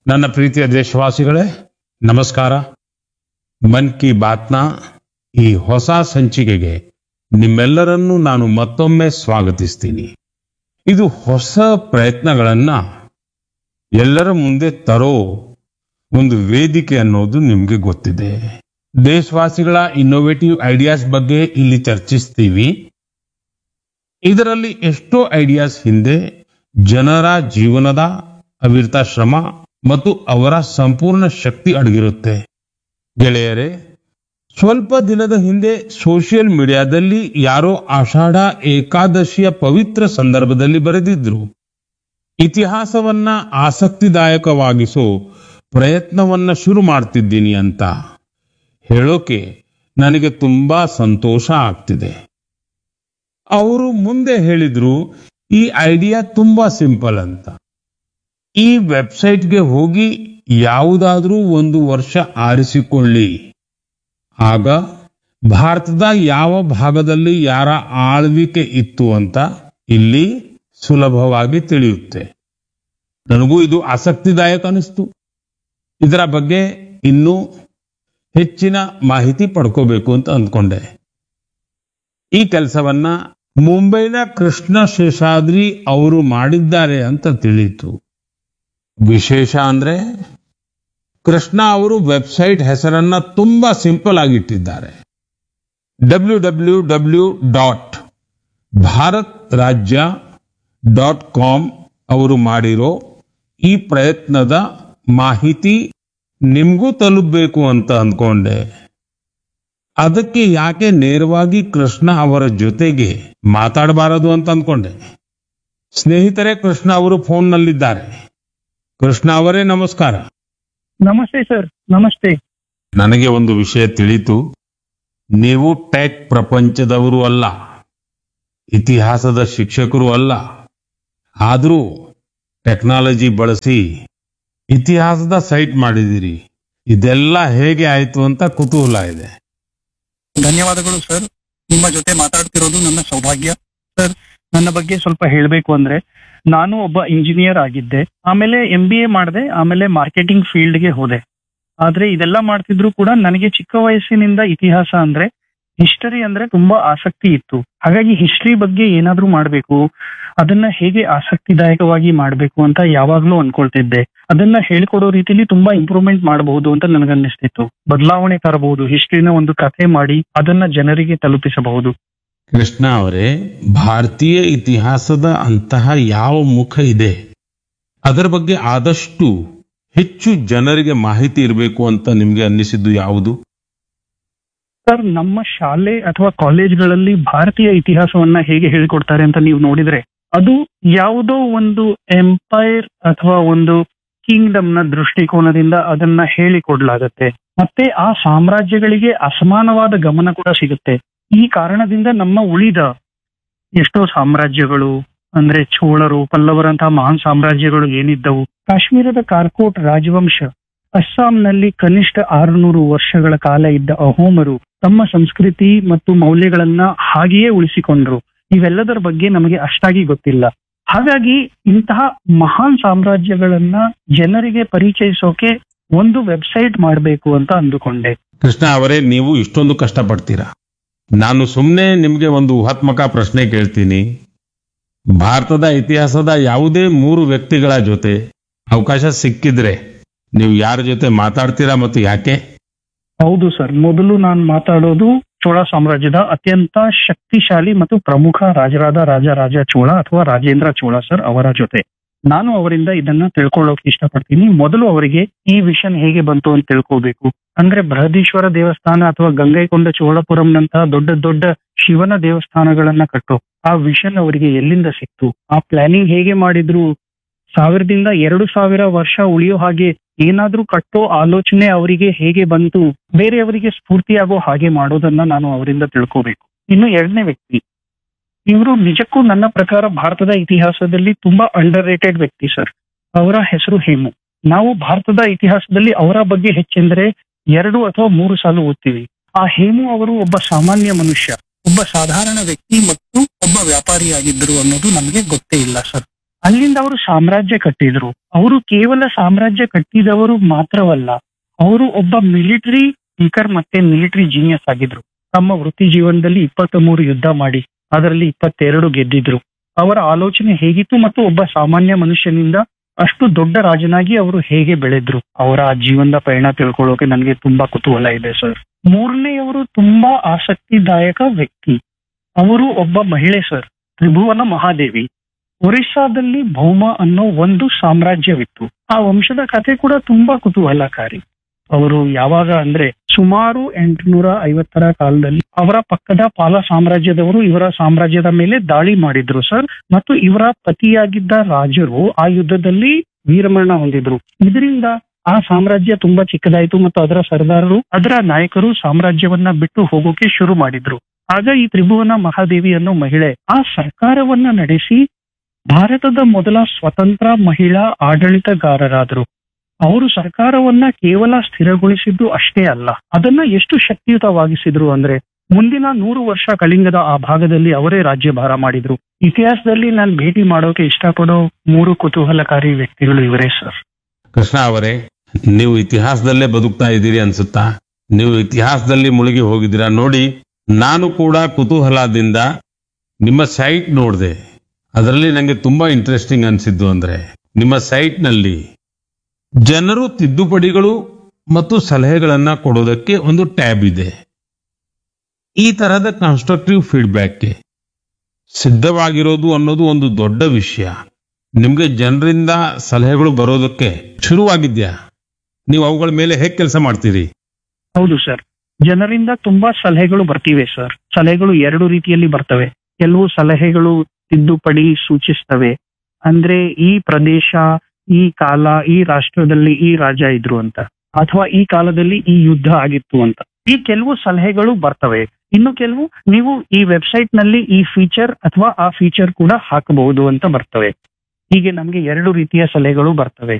ನನ್ನ ಪ್ರೀತಿಯ ದೇಶವಾಸಿಗಳೇ ನಮಸ್ಕಾರ ಮನ್ ಕಿ ಬಾತ್ನ ಈ ಹೊಸ ಸಂಚಿಕೆಗೆ ನಿಮ್ಮೆಲ್ಲರನ್ನೂ ನಾನು ಮತ್ತೊಮ್ಮೆ ಸ್ವಾಗತಿಸ್ತೀನಿ ಇದು ಹೊಸ ಪ್ರಯತ್ನಗಳನ್ನ ಎಲ್ಲರ ಮುಂದೆ ತರೋ ಒಂದು ವೇದಿಕೆ ಅನ್ನೋದು ನಿಮ್ಗೆ ಗೊತ್ತಿದೆ ದೇಶವಾಸಿಗಳ ಇನ್ನೋವೇಟಿವ್ ಐಡಿಯಾಸ್ ಬಗ್ಗೆ ಇಲ್ಲಿ ಚರ್ಚಿಸ್ತೀವಿ ಇದರಲ್ಲಿ ಎಷ್ಟೋ ಐಡಿಯಾಸ್ ಹಿಂದೆ ಜನರ ಜೀವನದ ಅವಿರತ ಶ್ರಮ ಮತ್ತು ಅವರ ಸಂಪೂರ್ಣ ಶಕ್ತಿ ಅಡಗಿರುತ್ತೆ ಗೆಳೆಯರೇ ಸ್ವಲ್ಪ ದಿನದ ಹಿಂದೆ ಸೋಷಿಯಲ್ ಮೀಡಿಯಾದಲ್ಲಿ ಯಾರೋ ಆಷಾಢ ಏಕಾದಶಿಯ ಪವಿತ್ರ ಸಂದರ್ಭದಲ್ಲಿ ಬರೆದಿದ್ರು ಇತಿಹಾಸವನ್ನ ಆಸಕ್ತಿದಾಯಕವಾಗಿಸೋ ಪ್ರಯತ್ನವನ್ನ ಶುರು ಮಾಡ್ತಿದ್ದೀನಿ ಅಂತ ಹೇಳೋಕೆ ನನಗೆ ತುಂಬಾ ಸಂತೋಷ ಆಗ್ತಿದೆ ಅವರು ಮುಂದೆ ಹೇಳಿದ್ರು ಈ ಐಡಿಯಾ ತುಂಬಾ ಸಿಂಪಲ್ ಅಂತ ಈ ವೆಬ್ಸೈಟ್ಗೆ ಹೋಗಿ ಯಾವುದಾದ್ರೂ ಒಂದು ವರ್ಷ ಆರಿಸಿಕೊಳ್ಳಿ ಆಗ ಭಾರತದ ಯಾವ ಭಾಗದಲ್ಲಿ ಯಾರ ಆಳ್ವಿಕೆ ಇತ್ತು ಅಂತ ಇಲ್ಲಿ ಸುಲಭವಾಗಿ ತಿಳಿಯುತ್ತೆ ನನಗೂ ಇದು ಆಸಕ್ತಿದಾಯಕ ಅನಿಸ್ತು ಇದರ ಬಗ್ಗೆ ಇನ್ನೂ ಹೆಚ್ಚಿನ ಮಾಹಿತಿ ಪಡ್ಕೋಬೇಕು ಅಂತ ಅಂದ್ಕೊಂಡೆ ಈ ಕೆಲಸವನ್ನ ಮುಂಬೈನ ಕೃಷ್ಣ ಶೇಷಾದ್ರಿ ಅವರು ಮಾಡಿದ್ದಾರೆ ಅಂತ ತಿಳಿಯಿತು ವಿಶೇಷ ಅಂದ್ರೆ ಕೃಷ್ಣ ಅವರು ವೆಬ್ಸೈಟ್ ಹೆಸರನ್ನ ತುಂಬಾ ಸಿಂಪಲ್ ಆಗಿ ಇಟ್ಟಿದ್ದಾರೆ W W W dot Bharat Rajya dot com ಅವರು ಮಾಡಿರೋ ಈ ಪ್ರಯತ್ನದ ಮಾಹಿತಿ ನಿಮ್ಗೂ ತಲುಪಬೇಕು ಅಂತ ಅಂದ್ಕೊಂಡೆ ಅದಕ್ಕೆ ಯಾಕೆ ನೇರವಾಗಿ ಕೃಷ್ಣ ಅವರ ಜೊತೆಗೆ ಮಾತಾಡಬಾರದು ಅಂತ ಅಂದ್ಕೊಂಡೆ ಸ್ನೇಹಿತರೆ ಕೃಷ್ಣ ಅವರು ಫೋನ್ನಲ್ಲಿದ್ದಾರೆ ಕೃಷ್ಣ ಅವರೇ ನಮಸ್ಕಾರ ನಮಸ್ತೆ ಸರ್ ನಮಸ್ತೆ ನನಗೆ ಒಂದು ವಿಷಯ ತಿಳಿತು ನೀವು ಟೆಕ್ ಪ್ರಪಂಚದವರು ಅಲ್ಲ ಇತಿಹಾಸದ ಶಿಕ್ಷಕರು ಅಲ್ಲ ಆದರೂ ಟೆಕ್ನಾಲಜಿ ಬಳಸಿ ಇತಿಹಾಸದ ಸೈಟ್ ಮಾಡಿದಿರಿ ಇದೆಲ್ಲ ಹೇಗೆ ಆಯ್ತು ಅಂತ ಕುತೂಹಲ ಇದೆ ಧನ್ಯವಾದಗಳು ಸರ್ ನಿಮ್ಮ ಜೊತೆ ಮಾತಾಡ್ತಿರೋದು ನನ್ನ ಸೌಭಾಗ್ಯ ಸರ್ ನನ್ನ ಬಗ್ಗೆ ಸ್ವಲ್ಪ ಹೇಳಬೇಕು ಅಂದ್ರೆ ನಾನು ಒಬ್ಬ ಇಂಜಿನಿಯರ್ ಆಗಿದ್ದೆ ಆಮೇಲೆ ಎಂ ಬಿ ಎ ಮಾಡಿದೆ ಆಮೇಲೆ ಮಾರ್ಕೆಟಿಂಗ್ ಫೀಲ್ಡ್ಗೆ ಹೋದೆ ಆದ್ರೆ ಇದೆಲ್ಲ ಮಾಡ್ತಿದ್ರು ಕೂಡ ನನಗೆ ಚಿಕ್ಕ ವಯಸ್ಸಿನಿಂದ ಇತಿಹಾಸ ಅಂದ್ರೆ ಹಿಸ್ಟರಿ ಅಂದ್ರೆ ತುಂಬಾ ಆಸಕ್ತಿ ಇತ್ತು ಹಾಗಾಗಿ ಹಿಸ್ಟ್ರಿ ಬಗ್ಗೆ ಏನಾದ್ರೂ ಮಾಡ್ಬೇಕು ಅದನ್ನ ಹೇಗೆ ಆಸಕ್ತಿದಾಯಕವಾಗಿ ಮಾಡ್ಬೇಕು ಅಂತ ಯಾವಾಗ್ಲೂ ಅನ್ಕೊಳ್ತಿದ್ದೆ ಅದನ್ನ ಹೇಳ್ಕೊಡೋ ರೀತಿಲಿ ತುಂಬಾ ಇಂಪ್ರೂವ್ಮೆಂಟ್ ಮಾಡಬಹುದು ಅಂತ ನನಗನ್ನಿಸ್ತಿತ್ತು ಬದಲಾವಣೆ ತರಬಹುದು ಹಿಸ್ಟ್ರಿನ ಒಂದು ಕಥೆ ಮಾಡಿ ಅದನ್ನ ಜನರಿಗೆ ತಲುಪಿಸಬಹುದು ಕೃಷ್ಣ ಅವರೇ ಭಾರತೀಯ ಇತಿಹಾಸದ ಅಂತಹ ಯಾವ ಮುಖ ಇದೆ ಅದರ ಬಗ್ಗೆ ಆದಷ್ಟು ಹೆಚ್ಚು ಜನರಿಗೆ ಮಾಹಿತಿ ಇರಬೇಕು ಅಂತ ನಿಮ್ಗೆ ಅನ್ನಿಸಿದ್ದು ಯಾವುದು ಸರ್ ನಮ್ಮ ಶಾಲೆ ಅಥವಾ ಕಾಲೇಜ್ಗಳಲ್ಲಿ ಭಾರತೀಯ ಇತಿಹಾಸವನ್ನ ಹೇಗೆ ಹೇಳ್ಕೊಡ್ತಾರೆ ಅಂತ ನೀವು ನೋಡಿದ್ರೆ ಅದು ಯಾವುದೋ ಒಂದು ಎಂಪೈರ್ ಅಥವಾ ಒಂದು ಕಿಂಗ್ಡಮ್ ನ ದೃಷ್ಟಿಕೋನದಿಂದ ಅದನ್ನ ಹೇಳಿಕೊಡ್ಲಾಗತ್ತೆ ಮತ್ತೆ ಆ ಸಾಮ್ರಾಜ್ಯಗಳಿಗೆ ಅಸಮಾನವಾದ ಗಮನ ಕೂಡ ಸಿಗುತ್ತೆ ಈ ಕಾರಣದಿಂದ ನಮ್ಮ ಉಳಿದ ಎಷ್ಟೋ ಸಾಮ್ರಾಜ್ಯಗಳು ಅಂದ್ರೆ ಚೋಳರು ಪಲ್ಲವರಂತಹ ಮಹಾನ್ ಸಾಮ್ರಾಜ್ಯಗಳು ಏನಿದ್ದವು ಕಾಶ್ಮೀರದ ಕಾರ್ಕೋಟ್ ರಾಜವಂಶ ಅಸ್ಸಾಂನಲ್ಲಿ ಕನಿಷ್ಠ ಆರುನೂರು ವರ್ಷಗಳ ಕಾಲ ಇದ್ದ ಅಹೋಮರು ತಮ್ಮ ಸಂಸ್ಕೃತಿ ಮತ್ತು ಮೌಲ್ಯಗಳನ್ನ ಹಾಗೆಯೇ ಉಳಿಸಿಕೊಂಡ್ರು ಇವೆಲ್ಲದರ ಬಗ್ಗೆ ನಮಗೆ ಅಷ್ಟಾಗಿ ಗೊತ್ತಿಲ್ಲ ಹಾಗಾಗಿ ಇಂತಹ ಮಹಾನ್ ಸಾಮ್ರಾಜ್ಯಗಳನ್ನ ಜನರಿಗೆ ಪರಿಚಯಿಸೋಕೆ ಒಂದು ವೆಬ್ಸೈಟ್ ಮಾಡಬೇಕು ಅಂತ ಅಂದುಕೊಂಡೆ ಕೃಷ್ಣ ಅವರೇ ನೀವು ಇಷ್ಟೊಂದು ಕಷ್ಟಪಡ್ತೀರಾ ನಾನು ಸುಮ್ಮನೆ ನಿಮ್ಗೆ ಒಂದು ಊಹಾತ್ಮಕ ಪ್ರಶ್ನೆ ಕೇಳ್ತೀನಿ ಭಾರತದ ಇತಿಹಾಸದ ಯಾವುದೇ ಮೂರು ವ್ಯಕ್ತಿಗಳ ಜೊತೆ ಅವಕಾಶ ಸಿಕ್ಕಿದ್ರೆ ನೀವು ಯಾರ ಜೊತೆ ಮಾತಾಡ್ತೀರಾ ಮತ್ತು ಯಾಕೆ ಹೌದು ಸರ್ ಮೊದಲು ನಾನು ಮಾತಾಡೋದು ಚೋಳ ಸಾಮ್ರಾಜ್ಯದ ಅತ್ಯಂತ ಶಕ್ತಿಶಾಲಿ ಮತ್ತು ಪ್ರಮುಖ ರಾಜರಾದ ರಾಜ ರಾಜ ಚೋಳ ಅಥವಾ ರಾಜೇಂದ್ರ ಚೋಳ ಸರ್ ಅವರ ಜೊತೆ ನಾನು ಅವರಿಂದ ಇದನ್ನ ತಿಳ್ಕೊಳ್ಳೋಕೆ ಇಷ್ಟಪಡ್ತೀನಿ ಮೊದಲು ಅವರಿಗೆ ಈ ವಿಷನ್ ಹೇಗೆ ಬಂತು ಅಂತ ತಿಳ್ಕೋಬೇಕು ಅಂದ್ರೆ ಬೃಹದೀಶ್ವರ ದೇವಸ್ಥಾನ ಅಥವಾ ಗಂಗೈಕೊಂಡ ಚೋಳಪುರಂನಂತಹ ದೊಡ್ಡ ದೊಡ್ಡ ಶಿವನ ದೇವಸ್ಥಾನಗಳನ್ನ ಕಟ್ಟೋ ಆ ವಿಷನ್ ಅವರಿಗೆ ಎಲ್ಲಿಂದ ಸಿಕ್ತು ಆ ಪ್ಲಾನಿಂಗ್ ಹೇಗೆ ಮಾಡಿದ್ರು ಸಾವಿರದಿಂದ ಎರಡು ಸಾವಿರ ವರ್ಷ ಉಳಿಯೋ ಹಾಗೆ ಏನಾದ್ರೂ ಕಟ್ಟೋ ಆಲೋಚನೆ ಅವರಿಗೆ ಹೇಗೆ ಬಂತು ಬೇರೆಯವರಿಗೆ ಸ್ಫೂರ್ತಿಯಾಗೋ ಹಾಗೆ ಮಾಡೋದನ್ನ ನಾನು ಅವರಿಂದ ತಿಳ್ಕೋಬೇಕು ಇನ್ನು ಎರಡನೇ ವ್ಯಕ್ತಿ ಇವರು ನಿಜಕ್ಕೂ ನನ್ನ ಪ್ರಕಾರ ಭಾರತದ ಇತಿಹಾಸದಲ್ಲಿ ತುಂಬಾ ಅಂಡರ್ ರೇಟೆಡ್ ವ್ಯಕ್ತಿ ಸರ್ ಅವರ ಹೆಸರು ಹೇಮು ನಾವು ಭಾರತದ ಇತಿಹಾಸದಲ್ಲಿ ಅವರ ಬಗ್ಗೆ ಹೆಚ್ಚೆಂದರೆ ಎರಡು ಅಥವಾ ಮೂರು ಸಾಲು ಓದ್ತೀವಿ ಆ ಹೇಮು ಅವರು ಒಬ್ಬ ಸಾಮಾನ್ಯ ಮನುಷ್ಯ ಒಬ್ಬ ಸಾಧಾರಣ ವ್ಯಕ್ತಿ ಮತ್ತು ಒಬ್ಬ ವ್ಯಾಪಾರಿಯಾಗಿದ್ದರು ಅನ್ನೋದು ನಮಗೆ ಗೊತ್ತೇ ಇಲ್ಲ ಸರ್ ಅಲ್ಲಿಂದ ಅವರು ಸಾಮ್ರಾಜ್ಯ ಕಟ್ಟಿದ್ರು ಅವರು ಕೇವಲ ಸಾಮ್ರಾಜ್ಯ ಕಟ್ಟಿದವರು ಮಾತ್ರವಲ್ಲ ಅವರು ಒಬ್ಬ ಮಿಲಿಟರಿ ಸ್ಪೀಕರ್ ಮತ್ತೆ ಮಿಲಿಟರಿ ಜೀನಿಯಸ್ ಆಗಿದ್ರು ತಮ್ಮ ವೃತ್ತಿ ಜೀವನದಲ್ಲಿ ಇಪ್ಪತ್ತ ಮೂರು ಯುದ್ಧ ಮಾಡಿ ಅದರಲ್ಲಿ ಇಪ್ಪತ್ತೆರಡು ಗೆದ್ದಿದ್ರು ಅವರ ಆಲೋಚನೆ ಹೇಗಿತ್ತು ಮತ್ತು ಒಬ್ಬ ಸಾಮಾನ್ಯ ಮನುಷ್ಯನಿಂದ ಅಷ್ಟು ದೊಡ್ಡ ರಾಜನಾಗಿ ಅವರು ಹೇಗೆ ಬೆಳೆದ್ರು ಅವರ ಆ ಜೀವನದ ಪಯಣ ತಿಳ್ಕೊಳ್ಳೋಕೆ ನನಗೆ ತುಂಬಾ ಕುತೂಹಲ ಇದೆ ಸರ್ ಮೂರನೆಯವರು ತುಂಬಾ ಆಸಕ್ತಿದಾಯಕ ವ್ಯಕ್ತಿ ಅವರು ಒಬ್ಬ ಮಹಿಳೆ ಸರ್ ತ್ರಿಭುವನ ಮಹಾದೇವಿ ಒರಿಸ್ಸಾದಲ್ಲಿ ಭೌಮ ಅನ್ನೋ ಒಂದು ಸಾಮ್ರಾಜ್ಯವಿತ್ತು ಆ ವಂಶದ ಕಥೆ ಕೂಡ ತುಂಬಾ ಕುತೂಹಲಕಾರಿ ಅವರು ಯಾವಾಗ ಅಂದ್ರೆ ಸುಮಾರು ಎಂಟುನೂರ ಐವತ್ತರ ಕಾಲದಲ್ಲಿ ಅವರ ಪಕ್ಕದ ಪಾಲ ಸಾಮ್ರಾಜ್ಯದವರು ಇವರ ಸಾಮ್ರಾಜ್ಯದ ಮೇಲೆ ದಾಳಿ ಮಾಡಿದ್ರು ಸರ್ ಮತ್ತು ಇವರ ಪತಿಯಾಗಿದ್ದ ರಾಜರು ಆ ಯುದ್ಧದಲ್ಲಿ ವೀರಮರಣ ಹೊಂದಿದ್ರು ಇದರಿಂದ ಆ ಸಾಮ್ರಾಜ್ಯ ತುಂಬಾ ಚಿಕ್ಕದಾಯಿತು ಮತ್ತು ಅದರ ಸರ್ದಾರರು ಅದರ ನಾಯಕರು ಸಾಮ್ರಾಜ್ಯವನ್ನ ಬಿಟ್ಟು ಹೋಗೋಕೆ ಶುರು ಮಾಡಿದ್ರು ಆಗ ಈ ತ್ರಿಭುವನ ಮಹಾದೇವಿ ಅನ್ನೋ ಮಹಿಳೆ ಆ ಸರ್ಕಾರವನ್ನ ನಡೆಸಿ ಭಾರತದ ಮೊದಲ ಸ್ವತಂತ್ರ ಮಹಿಳಾ ಆಡಳಿತಗಾರರಾದರು ಅವರು ಸರ್ಕಾರವನ್ನ ಕೇವಲ ಸ್ಥಿರಗೊಳಿಸಿದ್ದು ಅಷ್ಟೇ ಅಲ್ಲ ಅದನ್ನ ಎಷ್ಟು ಶಕ್ತಿಯುತವಾಗಿಸಿದ್ರು ಅಂದ್ರೆ ಮುಂದಿನ ನೂರು ವರ್ಷ ಕಳಿಂಗದ ಆ ಭಾಗದಲ್ಲಿ ಅವರೇ ರಾಜ್ಯಭಾರ ಮಾಡಿದ್ರು ಇತಿಹಾಸದಲ್ಲಿ ನಾನು ಭೇಟಿ ಮಾಡೋಕೆ ಇಷ್ಟಪಡೋ ಮೂರು ಕುತೂಹಲಕಾರಿ ವ್ಯಕ್ತಿಗಳು ಇವರೇ ಸರ್ ಕೃಷ್ಣ ಅವರೇ ನೀವು ಇತಿಹಾಸದಲ್ಲೇ ಬದುಕ್ತಾ ಇದ್ದೀರಿ ಅನ್ಸುತ್ತಾ ನೀವು ಇತಿಹಾಸದಲ್ಲಿ ಮುಳುಗಿ ಹೋಗಿದ್ದೀರಾ ನೋಡಿ ನಾನು ಕೂಡ ಕುತೂಹಲದಿಂದ ನಿಮ್ಮ ಸೈಟ್ ನೋಡಿದೆ ಅದರಲ್ಲಿ ನನಗೆ ತುಂಬಾ ಇಂಟ್ರೆಸ್ಟಿಂಗ್ ಅನ್ಸಿದ್ದು ಅಂದ್ರೆ ನಿಮ್ಮ ಸೈಟ್ನಲ್ಲಿ ಜನರು ತಿದ್ದುಪಡಿಗಳು ಮತ್ತು ಸಲಹೆಗಳನ್ನ ಕೊಡೋದಕ್ಕೆ ಒಂದು ಟ್ಯಾಬ್ ಇದೆ ಈ ತರಹದ ಕನ್ಸ್ಟ್ರಕ್ಟಿವ್ ಫೀಡ್ಬ್ಯಾಕ್ಗೆ ಸಿದ್ಧವಾಗಿರೋದು ಅನ್ನೋದು ಒಂದು ದೊಡ್ಡ ವಿಷಯ ನಿಮ್ಗೆ ಜನರಿಂದ ಸಲಹೆಗಳು ಬರೋದಕ್ಕೆ ಶುರುವಾಗಿದ್ಯಾ ನೀವು ಅವುಗಳ ಮೇಲೆ ಹೇಗೆ ಕೆಲಸ ಮಾಡ್ತೀರಿ ಹೌದು ಸರ್ ಜನರಿಂದ ತುಂಬಾ ಸಲಹೆಗಳು ಬರ್ತಿವೆ ಸರ್ ಸಲಹೆಗಳು ಎರಡು ರೀತಿಯಲ್ಲಿ ಬರ್ತವೆ ಕೆಲವು ಸಲಹೆಗಳು ತಿದ್ದುಪಡಿ ಸೂಚಿಸ್ತವೆ ಅಂದ್ರೆ ಈ ಪ್ರದೇಶ ಈ ಕಾಲ ಈ ರಾಷ್ಟ್ರದಲ್ಲಿ ಈ ರಾಜ ಇದ್ರು ಅಂತ ಅಥವಾ ಈ ಕಾಲದಲ್ಲಿ ಈ ಯುದ್ಧ ಆಗಿತ್ತು ಅಂತ ಈ ಕೆಲವು ಸಲಹೆಗಳು ಬರ್ತವೆ ಇನ್ನು ಕೆಲವು ನೀವು ಈ ವೆಬ್ಸೈಟ್ ನಲ್ಲಿ ಈ ಫೀಚರ್ ಅಥವಾ ಆ ಫೀಚರ್ ಕೂಡ ಹಾಕಬಹುದು ಅಂತ ಬರ್ತವೆ ಹೀಗೆ ನಮ್ಗೆ ಎರಡು ರೀತಿಯ ಸಲಹೆಗಳು ಬರ್ತವೆ